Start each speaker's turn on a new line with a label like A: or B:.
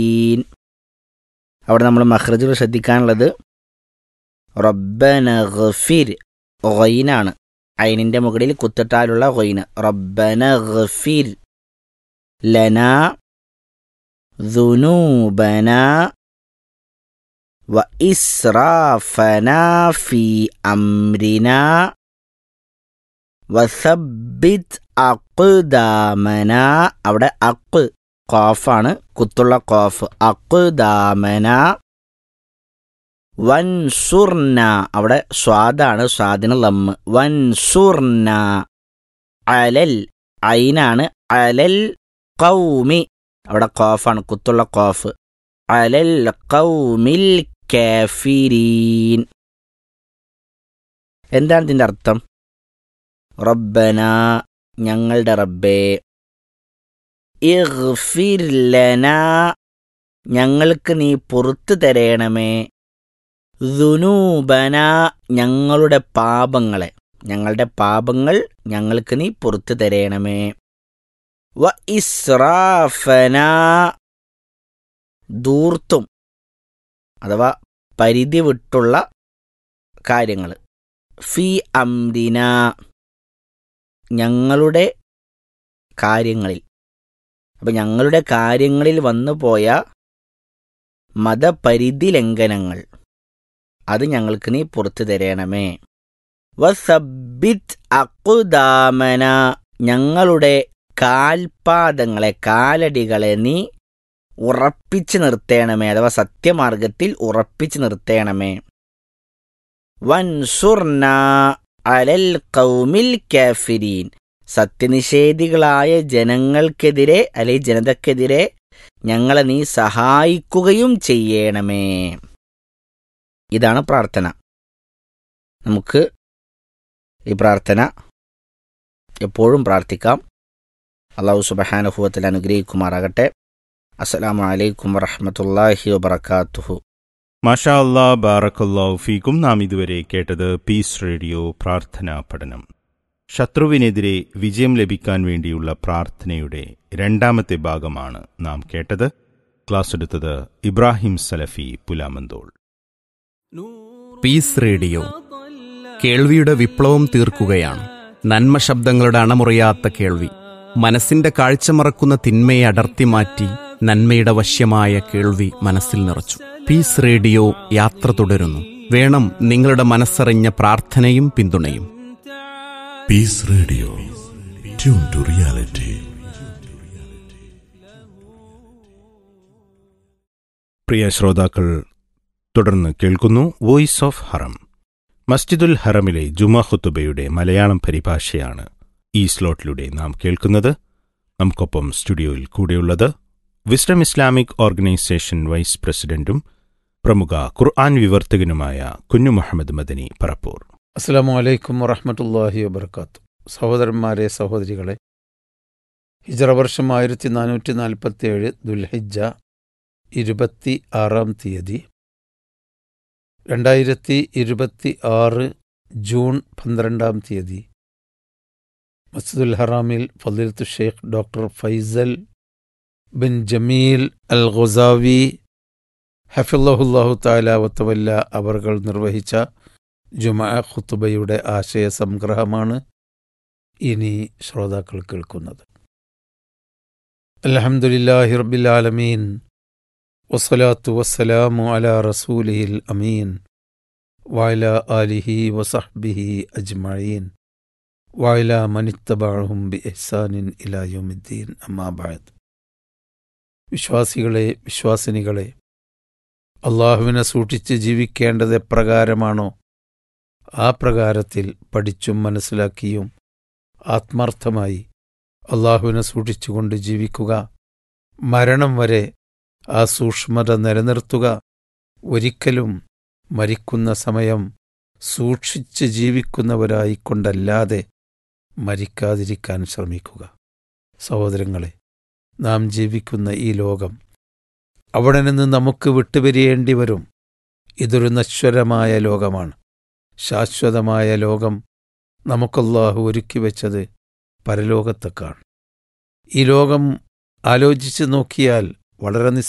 A: ഈൻ അവിടെ നമ്മൾ മഹ്റജുകൾ ശ്രദ്ധിക്കാനുള്ളത് റബ്ബന ഗഫിർ ഗൊയിനാണ് അയിനിൻ്റെ മുകളിൽ കുത്തിട്ടാലുള്ള ഗൊയിന് റബ്ബന ഗഫിർ ലന ذنوبنا وإسرافنا في أمرنا വസബിത് അക്ദാമന അവിടെ അക്ക് കോഫാണ് കുത്തുള്ള കോഫ് അക്ദാമന വൻസുർന അവിടെ സ്വാദാണ് സ്വാദിന് ലമ്മ് വൻസുർന അലൽ ഐനാണ് അലൽ കൗമി അവിടെ കോഫാണ് കുത്തുള്ള കോഫ് അലൽ കൗമിൽ കാഫിരീൻ എന്താണ് ഇതിൻ്റെ അർത്ഥം റബ്ബന ഞങ്ങളുടെ റബ്ബേ ഇഗ്ഫിർ ലന ഞങ്ങൾക്ക് നീ പുറത്തു തരേണമേ ദുനൂബന ഞങ്ങളുടെ പാപങ്ങളെ ഞങ്ങളുടെ പാപങ്ങൾ ഞങ്ങൾക്ക് നീ പുറത്തു തരേണമേ വ ഇസ്രാഫന ദൂർത്തും അഥവാ പരിധി വിട്ടുള്ള കാര്യങ്ങൾ ഫി അംരിന ഞങ്ങളുടെ കാര്യങ്ങളിൽ അപ്പം ഞങ്ങളുടെ കാര്യങ്ങളിൽ വന്നുപോയ മതപരിധി ലംഘനങ്ങൾ അത് ഞങ്ങൾക്ക് നീ പുറത്തു തരേണമേ വസബിത് അക്കുദാമന ഞങ്ങളുടെ കാൽപാദങ്ങളെ കാലടികളെ നീ ഉറപ്പിച്ചു നിർത്തേണമേ അഥവാ സത്യമാർഗത്തിൽ ഉറപ്പിച്ചു നിർത്തേണമേ വൻസുർന അലൽ കൗമിൽ കാഫിരീൻ സത്യനിഷേധികളായ ജനങ്ങൾക്കെതിരെ അല്ലെ ജനതക്കെതിരെ ഞങ്ങളെ നീ സഹായിക്കുകയും ചെയ്യണമേ ഇതാണ് പ്രാർത്ഥന നമുക്ക് ഈ പ്രാർത്ഥന എപ്പോഴും പ്രാർത്ഥിക്കാം അള്ളാഹു സുബഹാനുഭവത്തിൽ അനുഗ്രഹിക്കുമാറാകട്ടെ അസ്സലാമു അലൈക്കും വറഹമത്തല്ലാഹി വബർക്കാത്തുഹു
B: മാഷാ അല്ലാ ബാറക്കല്ലാഹു ഫീക്കും നാം ഇതുവരെ കേട്ടത് പീസ് റേഡിയോ പ്രാർത്ഥനാ പഠനം ശത്രുവിനെതിരെ വിജയം ലഭിക്കാൻ വേണ്ടിയുള്ള പ്രാർത്ഥനയുടെ രണ്ടാമത്തെ ഭാഗമാണ് നാം കേട്ടത് ക്ലാസ് എടുത്തത് ഇബ്രാഹിം സലഫി പുലാമന്തോൾ
C: പീസ് റേഡിയോ കേൾവിയുടെ വിപ്ലവം തീർക്കുകയാണ് നന്മ ശബ്ദങ്ങളുടെ അണമുറിയാത്ത കേൾവി മനസ്സിന്റെ കാഴ്ച മറക്കുന്ന തിന്മയെ അടർത്തി മാറ്റി നന്മയുടെ വശ്യമായ കേൾവി മനസ്സിൽ നിറച്ചു പീസ് റേഡിയോ യാത്ര തുടരുന്നു വേണം നിങ്ങളുടെ മനസ്സറിഞ്ഞ പ്രാർത്ഥനയും പിന്തുണയും
D: peace radio tune to reality
B: പ്രിയ ശ്രോതാക്കൾ തുടർന്ന് കേൾക്കുന്നു വോയിസ് ഓഫ് ഹറം മസ്ജിദുൽ ഹറമിലെ ജുമാ ഖുത്തുബയുടെ മലയാളം പരിഭാഷയാണ് ഈ സ്ലോട്ടിലൂടെ നാം കേൾക്കുന്നത് നമുക്കൊപ്പം സ്റ്റുഡിയോയിൽ കൂടെയുള്ളത് വിസ്ഡം ഇസ്ലാമിക് ഓർഗനൈസേഷൻ വൈസ് പ്രസിഡന്റും പ്രമുഖ ഖുർആൻ വിവർത്തകനുമായ കുഞ്ഞു മുഹമ്മദ് മദനി പറപ്പൂർ
E: അസ്സാം വലൈക്കും വറഹമത്തല്ലാഹി വബർക്കാത്തു സഹോദരന്മാരെ സഹോദരികളെ ഹിജറ വർഷം ആയിരത്തി നാനൂറ്റി നാൽപ്പത്തി ഏഴ് ദുൽഹിജ ഇരുപത്തി ആറാം തീയതി രണ്ടായിരത്തി ഇരുപത്തി ആറ് ജൂൺ പന്ത്രണ്ടാം തീയതി മസ്ജിദുൽ ഹറാമിൽ ഫദിലത്തു Sheikh doctor Faisal bin Jameel al Khuzavi ഹഫിള്ളാഹുല്ലാഹു താല വത്തവല്ല അവർകൾ നിർവഹിച്ച ജുമാ ഖുത്തുബയുടെ ആശയ സംഗ്രഹമാണ് ഇനി ശ്രോതാക്കൾ കേൾക്കുന്നത് അലഹമുല്ലാഹി റബ്ബിലാലമീൻ വസ്സലാത്തു വസ്സലാമു അലാ റസൂലിഹിൽ അമീൻ വയല ആലിഹി വസഹ്ബിഹി അജ്മഈൻ വയല മനിത്തബാഹും ബി എഹ്സാനിൻ ഇലായുദ്ദീൻ അമ്മാബാദ് വിശ്വാസികളെ വിശ്വാസിനികളെ അള്ളാഹുവിനെ സൂക്ഷിച്ച് ജീവിക്കേണ്ടത് എപ്രകാരമാണോ ആ പ്രകാരത്തിൽ പഠിച്ചും മനസ്സിലാക്കിയും ആത്മാർത്ഥമായി അള്ളാഹുവിനെ സൂക്ഷിച്ചുകൊണ്ട് ജീവിക്കുക മരണം വരെ ആ സൂക്ഷ്മത നിലനിർത്തുക ഒരിക്കലും മരിക്കുന്ന സമയം സൂക്ഷിച്ച് ജീവിക്കുന്നവരായിക്കൊണ്ടല്ലാതെ മരിക്കാതിരിക്കാൻ ശ്രമിക്കുക സഹോദരങ്ങളെ നാം ജീവിക്കുന്ന ഈ ലോകം അവിടെ നിന്ന് നമുക്ക് വിട്ടുപിരിയേണ്ടി വരും ഇതൊരു നശ്വരമായ ലോകമാണ് ശാശ്വതമായ ലോകം നമുക്കല്ലാഹു ഒരുക്കി വെച്ചത് പരലോകത്തേക്കാണ് ഈ ലോകം ആലോചിച്ച് നോക്കിയാൽ വളരെ